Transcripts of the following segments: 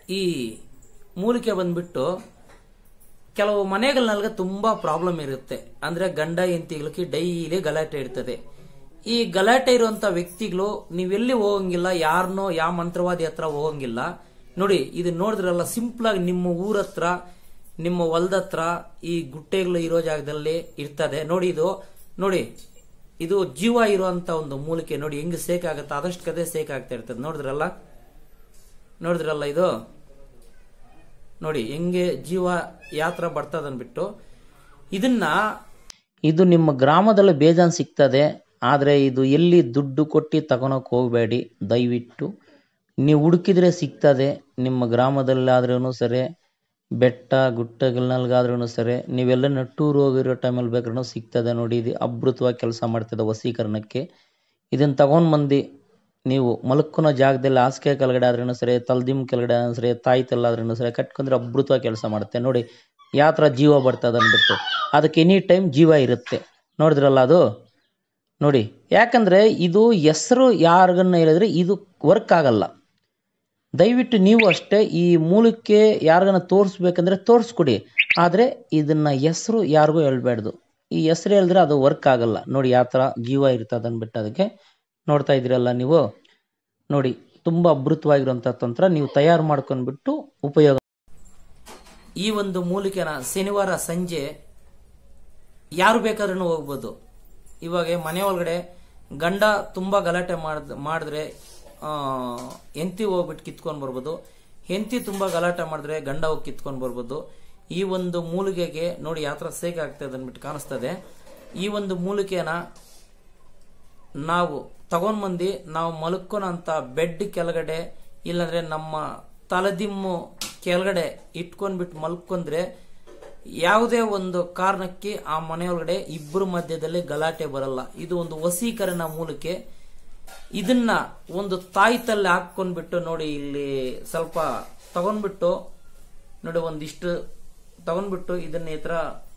ಈ ಮೂಲಿಕೆ ಬಂದ್ಬಿಟ್ಟು ಕೆಲವು ಮನೆಗಳನ್ನೆಲ್ಲ ತುಂಬಾ ಪ್ರಾಬ್ಲಮ್ ಇರುತ್ತೆ ಅಂದ್ರೆ ಗಂಡ ಹೆಂಡತಿಗಳಿಗೆ ಡೈಲಿ ಗಲಾಟೆ ಇರ್ತದೆ ಈ ಗಲಾಟೆ ಇರುವಂತ ವ್ಯಕ್ತಿಗಳು ನೀವೆಲ್ಲಿ ಹೋಗಂಗಿಲ್ಲ ಯಾರನ್ನೋ ಯಾವ ಮಂತ್ರವಾದಿ ಹತ್ರ ಹೋಗಂಗಿಲ್ಲ ನೋಡಿ ಇದು ನೋಡಿದ್ರಲ್ಲ ಸಿಂಪಲ್ ಆಗಿ ನಿಮ್ಮ ಊರ ಹತ್ರ ನಿಮ್ಮ ಹೊಲದ ಹತ್ರ ಈ ಗುಟ್ಟೆಗಳು ಇರೋ ಜಾಗದಲ್ಲಿ ಇರ್ತದೆ ನೋಡಿ ಇದು ನೋಡಿ ಇದು ಜೀವ ಇರುವಂತ ಒಂದು ಮೂಲಿಕೆ ನೋಡಿ ಹೆಂಗ್ ಸೇಕ್ ಆಗುತ್ತೆ ಆದಷ್ಟು ಕದೇ ಸೇಕ್ ಆಗ್ತಾ ಇರ್ತದೆ ನೋಡಿದ್ರಲ್ಲ ನೋಡಿದ್ರಲ್ಲ ಇದು ನೋಡಿ ಹೆಂಗೆ ಜೀವ ಯಾತ್ರ ಬರ್ತದೆ ಅಂದ್ಬಿಟ್ಟು ಇದನ್ನ ಇದು ನಿಮ್ಮ ಗ್ರಾಮದಲ್ಲಿ ಬೇಜಾನ್ ಸಿಗ್ತದೆ ಆದರೆ ಇದು ಎಲ್ಲಿ ದುಡ್ಡು ಕೊಟ್ಟು ತಗೊಳಕ್ ಹೋಗಬೇಡಿ ದಯವಿಟ್ಟು ನೀವು ಹುಡುಕಿದ್ರೆ ಸಿಗ್ತದೆ ನಿಮ್ಮ ಗ್ರಾಮದಲ್ಲಾದ್ರೂ ಸರಿ ಬೆಟ್ಟ ಗುಟ್ಟಗಳಲ್ಲಾದ್ರೂ ಸರಿ ನೀವೆಲ್ಲ ಟೂರ್ ಹೋಗಿರೋ ಟೈಮಲ್ಲಿ ಬೇಕಾದ್ರೂ ಸಿಗ್ತದೆ ನೋಡಿ ಇದು ಅದ್ಭುತವಾಗಿ ಕೆಲಸ ಮಾಡ್ತದೆ ವಸೀಕರಣಕ್ಕೆ ಇದನ್ನ ತಗೊಂಡ್ ಬಂದು ನೀವು ಮಲ್ಕೊನೋ ಜಾಗದಲ್ಲಿ ಹಾಸಿಗೆ ಕೆಳಗಡೆ ಆದ್ರೂ ಸರಿ ತಲ್ದಿಮ್ ಕೆಳಗಡೆ ಆದ್ರೂ ಸರಿ ತಾಯಿ ತಲ್ಲಾದ್ರೂ ಸರಿ ಕಟ್ಕೊಂಡ್ರೆ ಅದ್ಭುತವಾಗಿ ಕೆಲಸ ಮಾಡುತ್ತೆ ನೋಡಿ ಯಾವ ಥರ ಜೀವ ಬರ್ತದೆ ಅಂದ್ಬಿಟ್ಟು ಅದಕ್ಕೆ ಎನಿ ಟೈಮ್ ಜೀವ ಇರುತ್ತೆ ನೋಡಿದ್ರಲ್ಲ ಅದು ನೋಡಿ ಯಾಕಂದ್ರೆ ಇದು ಹೆಸರು ಯಾರಿಗನ್ನ ಹೇಳಿದ್ರೆ ಇದು ವರ್ಕ್ ಆಗಲ್ಲ ದಯವಿಟ್ಟು ನೀವು ಅಷ್ಟೇ ಈ ಮೂಲಕ್ಕೆ ಯಾರಿಗನ್ನ ತೋರಿಸ್ಬೇಕಂದ್ರೆ ತೋರಿಸ್ಕೊಡಿ ಆದರೆ ಇದನ್ನ ಹೆಸರು ಯಾರಿಗೂ ಹೇಳ್ಬಾರ್ದು ಈ ಹೆಸರು ಹೇಳಿದ್ರೆ ಅದು ವರ್ಕ್ ಆಗಲ್ಲ ನೋಡಿ ಯಾವ ಥರ ಜೀವ ಇರ್ತದೆ ಅಂದ್ಬಿಟ್ಟು ಅದಕ್ಕೆ ನೋಡ್ತಾ ಇದ್ದೀರಲ್ಲ ನೀವು ನೋಡಿ ತುಂಬ ಅದ್ಭುತವಾಗಿರುವಂಥ ತಂತ್ರ ನೀವು ತಯಾರು ಮಾಡ್ಕೊಂಡ್ಬಿಟ್ಟು ಉಪಯೋಗ ಈ ಒಂದು ಮೂಲಿಕೆನ ಶನಿವಾರ ಸಂಜೆ ಯಾರು ಬೇಕಾದ್ರೂ ಹೋಗ್ಬೋದು ಇವಾಗ ಮನೆ ಒಳಗಡೆ ಗಂಡ ತುಂಬಾ ಗಲಾಟೆ ಮಾಡ್ದ ಮಾಡಿದ್ರೆ ಹೆಂಡತಿ ಹೋಗ್ಬಿಟ್ಟು ಕಿತ್ಕೊಂಡ್ ಬರ್ಬೋದು ಹೆಂಡತಿ ತುಂಬಾ ಗಲಾಟೆ ಮಾಡಿದ್ರೆ ಗಂಡ ಹೋಗಿ ಕಿತ್ಕೊಂಡ್ ಬರ್ಬೋದು ಈ ಒಂದು ಮೂಲಿಕೆಗೆ ನೋಡಿ ಯಾವ ಥರ ಸೇಕ್ ಆಗ್ತದೆ ಅಂದ್ಬಿಟ್ಟು ಕಾಣಿಸ್ತದೆ ಈ ಒಂದು ಮೂಲಿಕೆನ ನಾವು ತಗೊಂಡ್ ಬಂದು ನಾವು ಮಲ್ಕೊನಂತ ಬೆಡ್ ಕೆಳಗಡೆ ಇಲ್ಲಾಂದ್ರೆ ನಮ್ಮ ತಲೆದಿಮ್ಮು ಕೆಳಗಡೆ ಇಟ್ಕೊಂಡ್ಬಿಟ್ಟು ಮಲ್ಕೊಂಡ್ರೆ ಯಾವುದೇ ಒಂದು ಕಾರಣಕ್ಕೆ ಆ ಮನೆಯೊಳಗಡೆ ಇಬ್ಬರು ಮಧ್ಯದಲ್ಲಿ ಗಲಾಟೆ ಬರಲ್ಲ ಇದು ಒಂದು ವಸೀಕರಣ ಮೂಲಕ್ಕೆ ಇದನ್ನ ಒಂದು ತಾಯಿ ತಲ್ಲಿ ಹಾಕೊಂಡ್ಬಿಟ್ಟು ನೋಡಿ ಇಲ್ಲಿ ಸ್ವಲ್ಪ ತಗೊಂಡ್ಬಿಟ್ಟು ನೋಡಿ ಒಂದಿಷ್ಟು ತಗೊಂಡ್ಬಿಟ್ಟು ಇದನ್ನ ಈ ತರ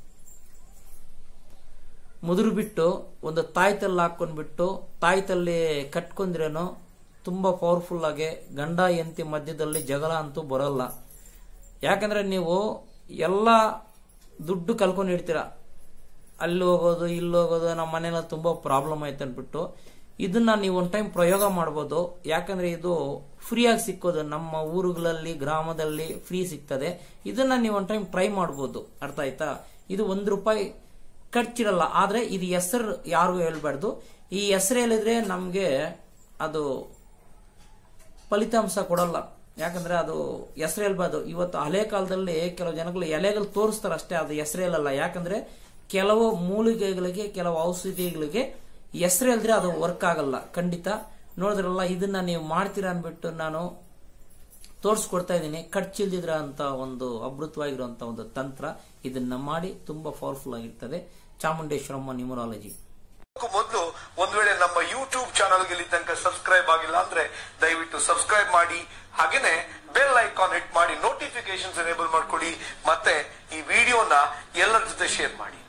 ಮುದುರು ಬಿಟ್ಟು ಒಂದು ತಾಯಿ ತಲ್ಲಿ ಹಾಕೊಂಡ್ಬಿಟ್ಟು ತಾಯಿ ತಲ್ಲಿ ಕಟ್ಕೊಂಡ್ರೇನು ತುಂಬಾ ಪವರ್ಫುಲ್ ಆಗಿ ಗಂಡ ಹೆಂಡತಿ ಮಧ್ಯದಲ್ಲಿ ಜಗಳ ಅಂತೂ ಬರಲ್ಲ ಯಾಕಂದ್ರೆ ನೀವು ಎಲ್ಲ ದುಡ್ಡು ಕಲ್ಕೊಂಡಿರ್ತೀರ ಅಲ್ಲಿ ಹೋಗೋದು ಇಲ್ಲಿ ಹೋಗೋದು ನಮ್ಮ ಮನೇಲಿ ತುಂಬಾ ಪ್ರಾಬ್ಲಮ್ ಆಯ್ತು ಅಂದ್ಬಿಟ್ಟು ಇದನ್ನ ನೀವು ಒಂದ್ ಟೈಮ್ ಪ್ರಯೋಗ ಮಾಡ್ಬೋದು ಯಾಕಂದ್ರೆ ಇದು ಫ್ರೀ ಆಗಿ ಸಿಕ್ಕೋದು ನಮ್ಮ ಊರುಗಳಲ್ಲಿ ಗ್ರಾಮದಲ್ಲಿ ಫ್ರೀ ಸಿಗ್ತದೆ ಇದನ್ನ ನೀವು ಒಂದ್ ಟೈಮ್ ಟ್ರೈ ಮಾಡ್ಬೋದು ಅರ್ಥ ಆಯ್ತಾ ಇದು ಒಂದ್ ರೂಪಾಯಿ ಖರ್ಚಿರಲ್ಲ ಆದ್ರೆ ಇದು ಹೆಸರು ಯಾರಿಗೂ ಹೇಳ್ಬಾರ್ದು ಈ ಹೆಸರು ಹೇಳಿದ್ರೆ ನಮ್ಗೆ ಅದು ಫಲಿತಾಂಶ ಕೊಡಲ್ಲ ಯಾಕಂದ್ರೆ ಅದು ಹೆಸರು ಹೇಳ್ಬಾರ್ದು ಇವತ್ತು ಹಳೆ ಕಾಲದಲ್ಲಿ ಕೆಲವು ಜನಗಳು ಎಲೆಗಳು ತೋರಿಸ್ತಾರೆ ಅಷ್ಟೇ ಅದು ಹೆಸರು ಹೇಳಲ್ಲ ಯಾಕಂದ್ರೆ ಕೆಲವು ಮೂಲಿಕೆಗಳಿಗೆ ಕೆಲವು ಔಷಧಿಗಳಿಗೆ ಹೆಸರು ಹೇಳಿದ್ರೆ ಅದು ವರ್ಕ್ ಆಗಲ್ಲ ಖಂಡಿತ ನೋಡಿದ್ರಲ್ಲ ಇದನ್ನ ನೀವು ಮಾಡ್ತೀರಾ ಅನ್ಬಿಟ್ಟು ನಾನು ತೋರಿಸ್ಕೊಡ್ತಾ ಇದ್ದೀನಿ ಖರ್ಚಿಲ್ದಿದ್ರ ಅಂತ ಒಂದು ಅಮೃತವಾಗಿರುವಂತ ಒಂದು ತಂತ್ರ ಇದನ್ನ ಮಾಡಿ ತುಂಬಾ ಪವರ್ಫುಲ್ ಆಗಿರ್ತದೆ ಚಾಮುಂಡೇಶ್ವರಮ್ಮ ನ್ಯೂಮರಾಲಜಿ ಮೊದಲು ಒಂದ್ ವೇಳೆ ನಮ್ಮ ಯೂಟ್ಯೂಬ್ ಚಾನಲ್ ಗೆ ಇಲ್ಲಿ ತನಕ ಸಬ್ಸ್ಕ್ರೈಬ್ ಆಗಿಲ್ಲ ಅಂದ್ರೆ ದಯವಿಟ್ಟು ಸಬ್ಸ್ಕ್ರೈಬ್ ಮಾಡಿ ಹಾಗೇನೆ ಬೆಲ್ ಐಕಾನ್ ಹಿಟ್ ಮಾಡಿ ನೋಟಿಫಿಕೇಶನ್ಸ್ ಎನೇಬಲ್ ಮಾಡ್ಕೊಳ್ಳಿ ಮತ್ತೆ ಈ ವಿಡಿಯೋನ ಎಲ್ಲರ ಜೊತೆ ಶೇರ್ ಮಾಡಿ